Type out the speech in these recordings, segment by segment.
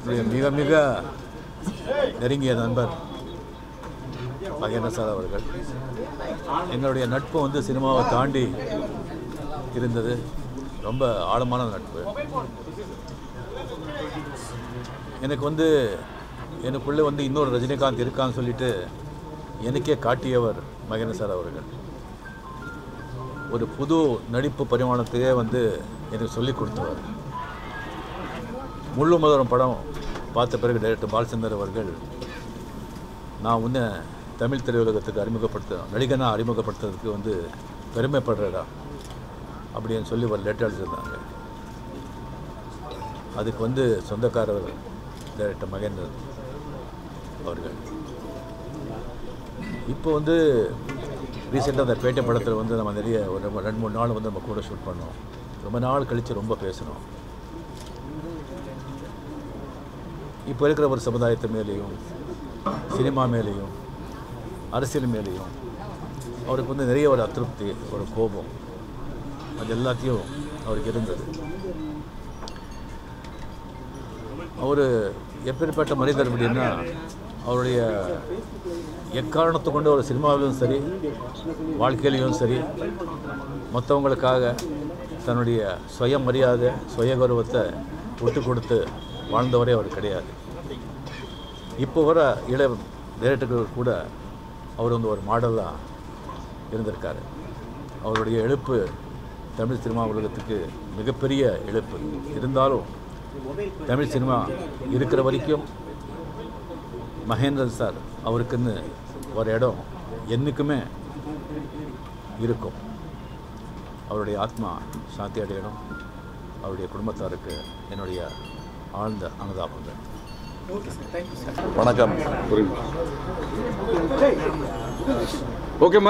என்னுடைய மிக மிக நெருங்கிய நண்பர் மகேந்திர சார் அவர்கள் எங்களுடைய நட்பு வந்து சினிமாவை தாண்டி இருந்தது ரொம்ப ஆழமான நட்பு எனக்கு வந்து எனக்குள்ளே வந்து இன்னொரு ரஜினிகாந்த் இருக்கான்னு சொல்லிட்டு எனக்கே காட்டியவர் மகேந்திர சார் அவர்கள் ஒரு புது நடிப்பு பரிமாணத்தையே வந்து எனக்கு சொல்லிக் கொடுத்தவர் முள்ளு முதலம் படம் பார்த்த பிறகு டைரக்டர் பாலச்சந்தர் அவர்கள் நான் உன்னை தமிழ் திரையுலகத்துக்கு அறிமுகப்படுத்த நடிகனாக அறிமுகப்படுத்துறதுக்கு வந்து பெருமைப்படுறடா அப்படின்னு சொல்லி ஒரு லெட்டர் எழுதியிருந்தாங்க அதுக்கு வந்து சொந்தக்காரர் டைரக்டர் மகேந்திரன் அவர்கள் இப்போ வந்து ரீசெண்டாக அந்த பேட்டை படத்தில் வந்து நம்ம நிறைய ஒரு ரெண்டு- ரெண்டு மூணு நாள் வந்து நம்ம கூட ஷூட் பண்ணோம் ரொம்ப நாள் கழித்து ரொம்ப பேசணும் இப்போ இருக்கிற ஒரு சமுதாயத்து மேலேயும் சினிமா மேலேயும் அரசியல் மேலேயும் அவருக்கு வந்து நிறைய ஒரு அதிருப்தி ஒரு கோபம் அது எல்லாத்தையும் அவருக்கு இருந்தது அவர் எப்பேற்பட்ட மனிதர் அப்படின்னா அவருடைய எக்காரணத்தை கொண்டு ஒரு சினிமாவிலும் சரி வாழ்க்கையிலையும் சரி மற்றவங்களுக்காக தன்னுடைய சுய மரியாதை சுய கௌரவத்தை விட்டு கொடுத்து வாழ்ந்தவரே அவர் கிடையாது இப்போ வர இளம் டைரக்டர்கள் கூட அவர் வந்து ஒரு மாடலாக இருந்திருக்காரு அவருடைய எழுப்பு தமிழ் சினிமா உலகத்துக்கு மிகப்பெரிய இழப்பு இருந்தாலும் தமிழ் சினிமா இருக்கிற வரைக்கும் மகேந்திரன் சார் அவருக்குன்னு ஒரு இடம் என்றைக்குமே இருக்கும் அவருடைய ஆத்மா சாந்தி அடையணும் அவருடைய குடும்பத்தாருக்கு என்னுடைய ஆழ்ந்த அனுதாபங்கள் வணக்கம் ஓகேம்மா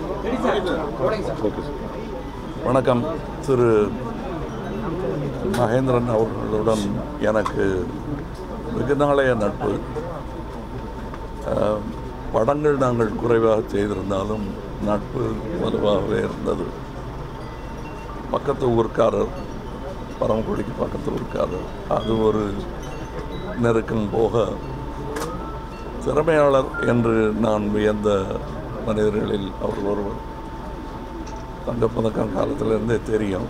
ஓகே வணக்கம் திரு மகேந்திரன் அவர்களுடன் எனக்கு வெகு நாளைய நட்பு அஹ், படங்கள் நாங்கள் குறைவாக செய்திருந்தாலும் நட்பு வலுவாகவே இருந்தது பக்கத்து ஊர்க்காரர் பரமக்குடிக்கு பக்கத்து ஊர்க்காரர் அது ஒரு நெருக்கம் போக திறமையாளர் என்று நான் வியந்த மனிதர்களில் அவர் ஒருவர் தங்கப்பதக்கம் காலத்திலிருந்தே தெரியும்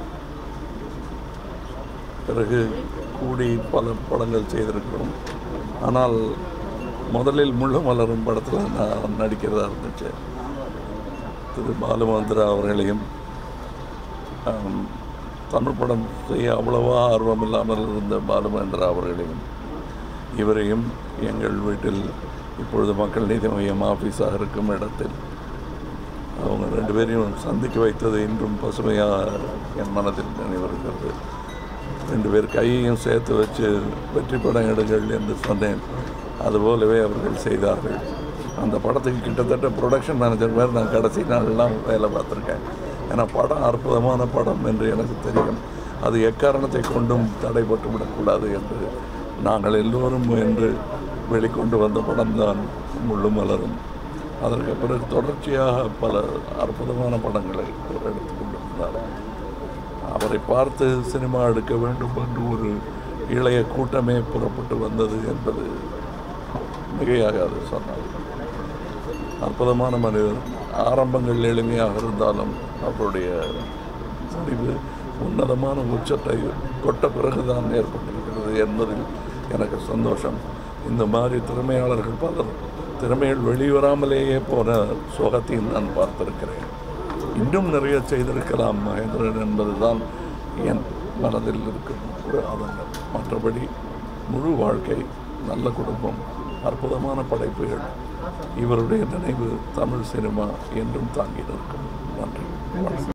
பிறகு கூடி பல படங்கள் செய்திருக்கிறோம் ஆனால் முதலில் முள்ளு மலரும் படத்தில் நான் நடிக்கிறதா இருந்துச்சு திரு பாலுமந்திரா அவர்களையும் ஆம், தமிழ் படம் செய்ய அவ்வளவா ஆர்வம் இல்லாமல் இருந்த பாலுமந்திரா அவர்களையும் இவரையும் எங்கள் வீட்டில் இப்பொழுது மக்கள் நீதி மையம் ஆஃபீஸாக இருக்கும் இடத்தில் அவங்க ரெண்டு பேரையும் சந்திக்க வைத்தது இன்றும் பசுமையாக என் மனதில் நினைவிருக்கிறது ரெண்டு பேர் கையையும் சேர்த்து வச்சு வெற்றி படம் எடுங்கள் என்று சொன்னேன் அதுபோலவே அவர்கள் செய்தார்கள் அந்த படத்துக்கு கிட்டத்தட்ட ப்ரொடக்ஷன் மேனேஜர் மாதிரி நான் கடைசி நாளெல்லாம் வேலை பார்த்துருக்கேன் ஏன்னா படம் அற்புதமான படம் என்று எனக்கு தெரியும் அது எக்காரணத்தை கொண்டும் தடைப்பட்டு விடக்கூடாது என்று நாங்கள் எல்லோரும் முயன்று வெளிக்கொண்டு வந்த படம்தான் முள்ளும் மலரும் அதற்கு பிறகு தொடர்ச்சியாக பல அற்புதமான படங்களை அவர் எடுத்து கொண்டிருந்தார் அவரை பார்த்து சினிமா எடுக்க வேண்டும் என்று ஒரு இளைய கூட்டமே புறப்பட்டு வந்தது என்பது மிகையாகாது சொன்னார் அற்புதமான மனிதர் ஆரம்பங்கள் எளிமையாக இருந்தாலும் அவருடைய முடிவு உன்னதமான உச்சத்தை தொட்ட பிறகுதான் ஏற்பட்டிருக்கிறது என்பதில் எனக்கு சந்தோஷம் இந்த மாதிரி திறமையாளர்கள் பலர் திறமைகள் வெளிவராமலேயே போன சோகத்தையும் நான் பார்த்திருக்கிறேன் இன்னும் நிறைய செய்திருக்கலாம் மகேந்திரன் என்பதுதான் என் மனதில் இருக்கும் ஒரு ஆதங்கம் மற்றபடி முழு வாழ்க்கை நல்ல குடும்பம் அற்புதமான படைப்புகள் இவருடைய நினைவு தமிழ் சினிமா என்றும் தாங்கி நிற்கும் நன்றி வணக்கம்